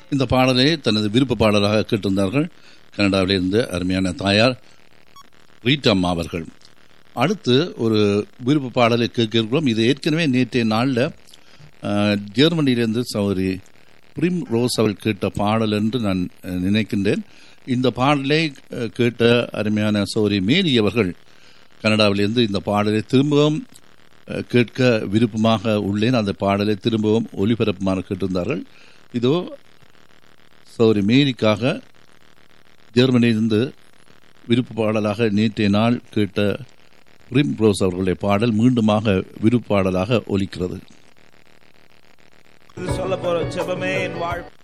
இந்த பாடலை தனது விருப்ப பாடலாக கேட்டிருந்தார்கள் கனடாவிலிருந்து அருமையான தாயார் ரீட்டம்மா அவர்கள் அடுத்து ஒரு விருப்ப பாடலை கேட்க இருக்கிறோம் இது ஏற்கனவே நேற்றைய நாளில் அஹ், ஜெர்மனியிலிருந்து சௌரி பிரிம் ரோஸ் அவள் கேட்ட பாடல் என்று நான் அஹ், நினைக்கின்றேன் இந்த பாடலை அஹ், கேட்ட அருமையான சௌரி மேரி அவர்கள் கனடாவிலிருந்து இந்த பாடலை திரும்பவும் அஹ், கேட்க விருப்பமாக உள்ளேன் அந்த பாடலை திரும்பவும் ஒளிபரப்புமாறு கேட்டிருந்தார்கள் இதோ சௌரி மேரிக்காக ஜெர்மனியிலிருந்து விருப்ப பாடலாக நேற்றைய நாள் கேட்ட பிரிம் ரோஸ் அவர்களுடைய பாடல் மீண்டுமாக விருப்ப பாடலாக ஒலிக்கிறது சொல்ல போற ஜெபமே என் வாழ்